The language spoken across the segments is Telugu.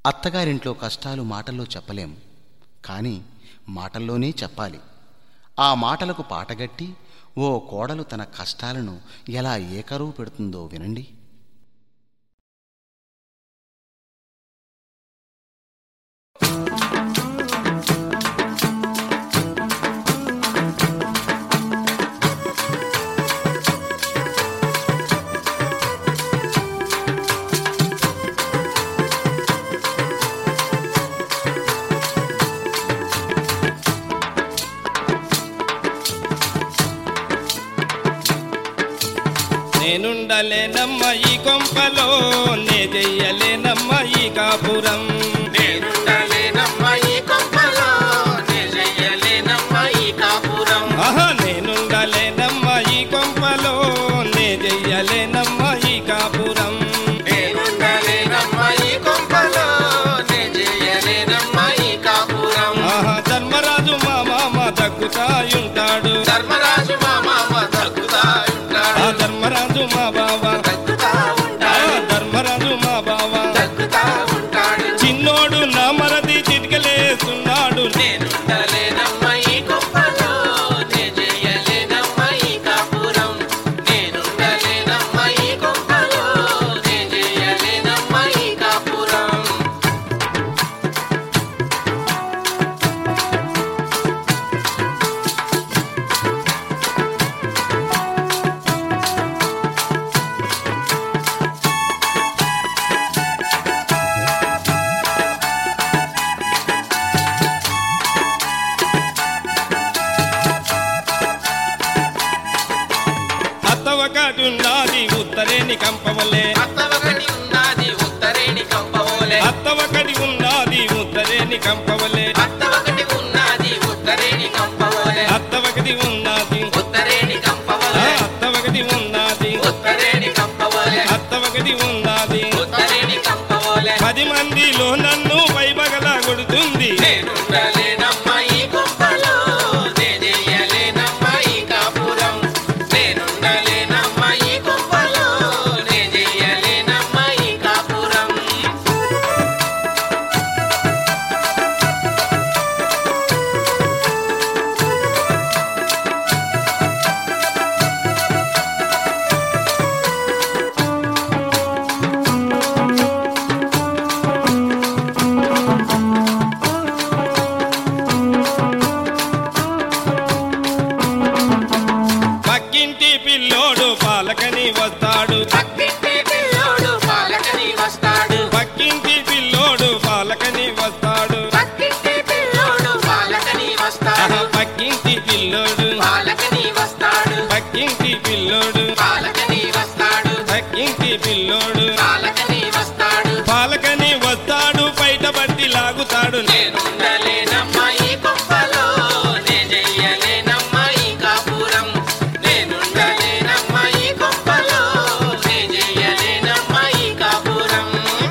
అత్తగారింట్లో కష్టాలు మాటల్లో చెప్పలేం కానీ మాటల్లోనే చెప్పాలి ఆ మాటలకు పాటగట్టి ఓ కోడలు తన కష్టాలను ఎలా ఏకరువు పెడుతుందో వినండి నేనుండలేనమ్మ ఈ కొంపలో నే చెయ్యలేనమ్మ ఈ కాపురం నేనుండలేనమ్మ ఈ కొంపలో నే చెయ్యలేనమ్మ ఈ కాపురం ఆహా నేనుండలేనమ్మ ఈ కొంపలో నే చెయ్యలేనమ్మ ఈ కాపురం నేనుండలేనమ్మ ఈ కొంపలో నే చెయ్యలేనమ్మ ఈ కాపురం ఆహా ధర్మరాజు మా మామ తగ్గుతాయుంటాడు ధర్మరాజు మా మామ తగ్గుతా ఆ ఉంటాడు ధర్మరాజు మా బావ తగ్గుతా ఆ ఉంటాడు ధర్మరాజు మా బావ తగ్గుతా ఉంటాడు చిన్నోడు నా మరది చిటికలేస్తున్నాడు నేనుండలేనమ్మ ఈ కొంపలో నే చెయ్యలేనమ్మ ఈ కాపురం నేనుండలేనమ్మ ఈ కొంపలో నే చెయ్యలేనమ్మ ఈ కాపురం అత్తవకటున్నది ఉత్తరేని కంపవలే అత్తవకటి ఉన్నది ఉత్తరేణి కంపవోలే అత్తవకటి ఉన్నది ఉత్తరేని కంపవలే అత్తవకటి ఉన్నది ఉత్తరేణి కంపవోలే అత్తవకటి ఉన్నది ఉత్తరేణి ఆ, కంపవోలే అత్తవకటి ఉన్నది ఉత్తరేణి కంపవోలే అత్తవకటి ఉన్నది ఉత్తరేణి కంపవోలే పది మందిలో నన్ను పైబగల కొడుతుంది నేనుండలేనమ్మ ఈ కొంపలో నేనేయలేనమ్మ ఈ కాపురం నేనుండలేనమ్మ ఈ కొంపలో నేనేయలేనమ్మ ఈ కాపురం పక్కింటి పిల్లోడు పాలకని వస్తాడు పక్కింటి పిల్లోడు పాలకని వస్తాడు పక్కింటి పిల్లోడు పాలకని వస్తాడు పక్కింటి పిల్లోడు పాలకని ఆహా, వస్తాడు పక్కింటి పిల్లోడు పాలకని వస్తాడు పక్కింటి పిల్లోడు పాలకని వస్తాడు పక్కింటి పిల్లోడు పాలకని వస్తాడు పాలకని వస్తాడు బయట బట్టి లాగుతాడు నేనుండలేనమ్మ ఈ కొంపలో నే చెయ్యలేనమ్మ ఈ కాపురం నేనుండలేనమ్మ ఈ కొంపలో నే చెయ్యలేనమ్మ ఈ కాపురం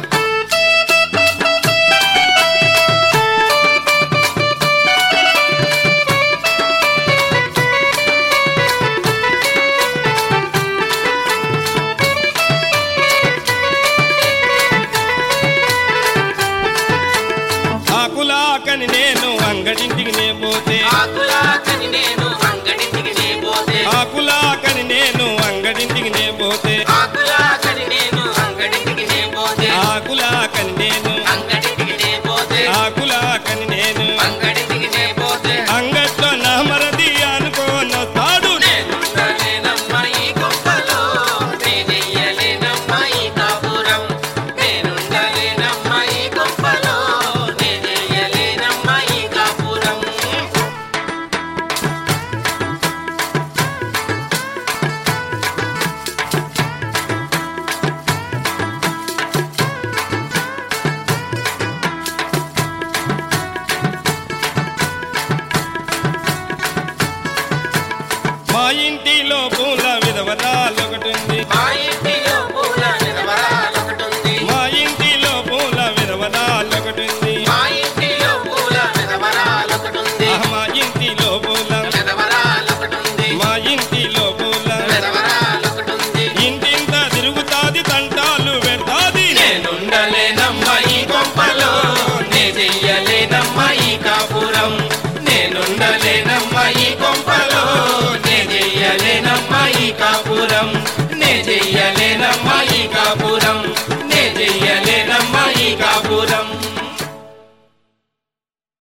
ఆకులాకని నేను అంగడింటికి నే పోతే ఆకులాకని నేను అంగడింటికి నే పోతే ఆకులాకని నేను అంగడింటికి నే పోతే ఆకులాకని నేను అంగడింటికి నే పోతే ఆకులాకని నేను